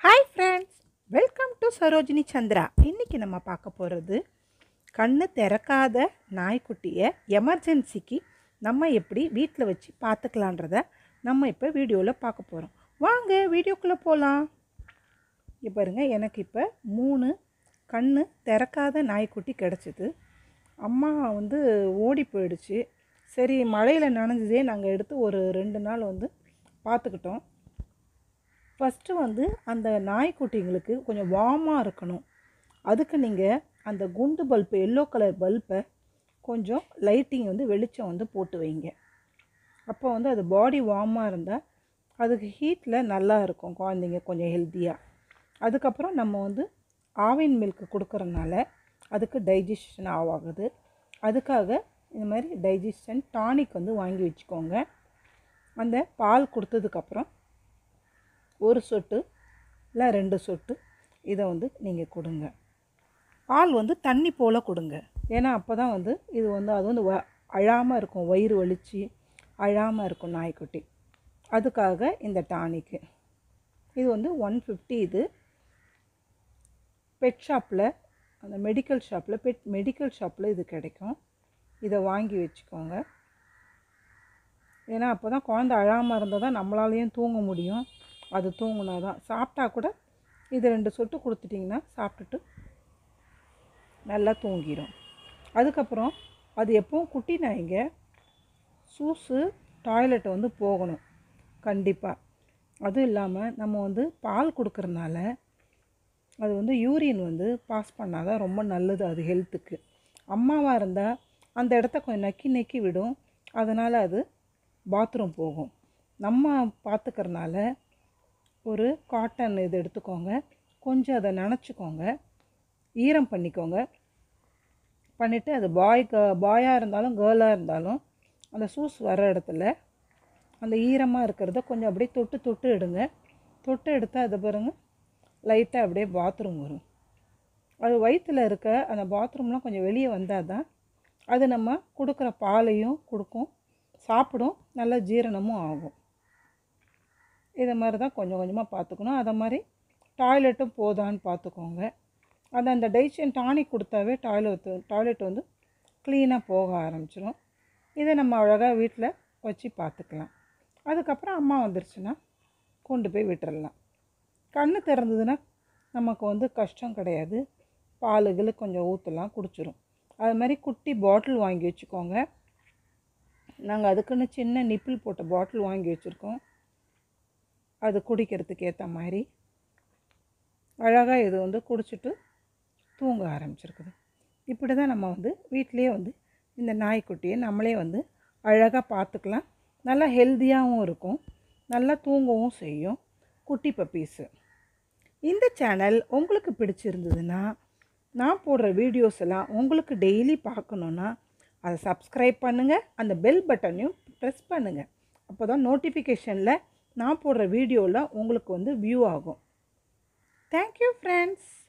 hi friends welcome to Sarojini Chandra இன்றைக்கி நம்ம பார்க்க போகிறது கண்ணு திறக்காத நாய்க்குட்டியை எமர்ஜென்சிக்கு நம்ம எப்படி வீட்டில் வச்சு பார்த்துக்கலான்றத நம்ம இப்போ வீடியோவில் பார்க்க போகிறோம் வாங்க வீடியோக்குள்ளே போகலாம் இப்போ பாருங்க எனக்கு இப்போ மூணு கண்ணு திறக்காத நாய்க்குட்டி கிடச்சிது அம்மா வந்து ஓடி போயிடுச்சு சரி மழையில் நனைஞ்சதே நாங்கள் எடுத்து ஒரு ரெண்டு நாள் வந்து பார்த்துக்கிட்டோம் ஃபஸ்ட்டு வந்து அந்த நாய்க்குட்டிங்களுக்கு கொஞ்சம் வார்மாக இருக்கணும் அதுக்கு நீங்கள் அந்த குண்டு பல்பு எல்லோ கலர் பல்பை கொஞ்சம் லைட்டிங் வந்து வெளிச்சம் வந்து போட்டு வைங்க அப்போ வந்து அது பாடி வார்மாக இருந்தால் அதுக்கு ஹீட்டில் நல்லா இருக்கும் குழந்தைங்க கொஞ்சம் ஹெல்த்தியாக அதுக்கப்புறம் நம்ம வந்து ஆவின் மில்க் கொடுக்கறனால அதுக்கு டைஜஷன் ஆகாது அதுக்காக இந்த மாதிரி டைஜஷன் டானிக் வந்து வாங்கி வச்சுக்கோங்க அந்த பால் கொடுத்ததுக்கப்புறம் ஒரு சொட்டு இல்லை ரெண்டு சொட்டு இதை வந்து நீங்கள் கொடுங்க பால் வந்து தண்ணி போல் கொடுங்க ஏன்னா அப்போ தான் வந்து இது வந்து அது வந்து வ அழாமல் இருக்கும் வயிறு வலிச்சு அழாமல் இருக்கும் நாய்க்குட்டி அதுக்காக இந்த டானிக்கு இது வந்து ஒன் ஃபிஃப்டி இது பெட் ஷாப்பில் அந்த மெடிக்கல் ஷாப்பில் பெட் மெடிக்கல் ஷாப்பில் இது கிடைக்கும் இதை வாங்கி வச்சுக்கோங்க ஏன்னா அப்போ தான் குழந்த அழாமல் இருந்தால் தான் நம்மளாலேயும் தூங்க முடியும் அது தூங்கினா தான் சாப்பிட்டா கூட இது ரெண்டு சொட்டு கொடுத்துட்டிங்கன்னா சாப்பிட்டுட்டு நல்லா தூங்கிடும் அதுக்கப்புறம் அது எப்பவும் குட்டி நாய்ங்க சூஸு டாய்லெட்டை வந்து போகணும் கண்டிப்பாக அதுவும் இல்லாமல் நம்ம வந்து பால் கொடுக்கறனால அது வந்து யூரின் வந்து பாஸ் பண்ணால் தான் ரொம்ப நல்லது அது ஹெல்த்துக்கு அம்மாவாக இருந்தால் அந்த இடத்த கொஞ்சம் நக்கி நக்கி விடும் அதனால் அது பாத்ரூம் போகும் நம்ம பார்த்துக்கறனால ஒரு காட்டன் இது எடுத்துக்கோங்க கொஞ்சம் அதை நனைச்சிக்கோங்க ஈரம் பண்ணிக்கோங்க பண்ணிவிட்டு அது பாய் க பாயாக இருந்தாலும் கேர்ளாக இருந்தாலும் அந்த சூஸ் வர இடத்துல அந்த ஈரமாக இருக்கிறத கொஞ்சம் அப்படியே தொட்டு தொட்டு எடுங்க தொட்டு எடுத்தால் அது பாருங்கள் லைட்டாக அப்படியே பாத்ரூம் வரும் அது வயிற்றில் இருக்க அந்த பாத்ரூம்லாம் கொஞ்சம் வெளியே வந்தால் தான் அது நம்ம கொடுக்குற பாலையும் கொடுக்கும் சாப்பிடும் நல்ல ஜீரணமும் ஆகும் இதை மாதிரி தான் கொஞ்சம் கொஞ்சமாக பார்த்துக்கணும் அதை மாதிரி டாய்லெட்டும் போதான்னு பார்த்துக்கோங்க அது அந்த டைஜன் டானிக் கொடுத்தாவே டாய்லெட் டாய்லெட் வந்து க்ளீனாக போக ஆரம்பிச்சிடும் இதை நம்ம அழகாக வீட்டில் வச்சு பார்த்துக்கலாம் அதுக்கப்புறம் அம்மா வந்துருச்சுன்னா கொண்டு போய் விட்டுறலாம் கண்ணு திறந்ததுன்னா நமக்கு வந்து கஷ்டம் கிடையாது பாலுகள் கொஞ்சம் ஊற்றலாம் குடிச்சிரும் அது மாதிரி குட்டி பாட்டில் வாங்கி வச்சுக்கோங்க நாங்கள் அதுக்குன்னு சின்ன நிப்பிள் போட்ட பாட்டில் வாங்கி வச்சுருக்கோம் அது குடிக்கிறதுக்கு ஏற்ற மாதிரி அழகாக இது வந்து குடிச்சிட்டு தூங்க ஆரம்பிச்சிருக்குது இப்படி தான் நம்ம வந்து வீட்டிலேயே வந்து இந்த நாய்க்குட்டியை நம்மளே வந்து அழகாக பார்த்துக்கலாம் நல்லா ஹெல்த்தியாகவும் இருக்கும் நல்லா தூங்கவும் செய்யும் குட்டி பப்பீஸு இந்த சேனல் உங்களுக்கு பிடிச்சிருந்ததுன்னா நான் போடுற வீடியோஸ் எல்லாம் உங்களுக்கு டெய்லி பார்க்கணுன்னா அதை சப்ஸ்கிரைப் பண்ணுங்கள் அந்த பெல் பட்டனையும் ப்ரெஸ் பண்ணுங்கள் அப்போ தான் நோட்டிஃபிகேஷனில் நான் போடுற வீடியோவில் உங்களுக்கு வந்து வியூ ஆகும் தேங்க்யூ ஃப்ரெண்ட்ஸ்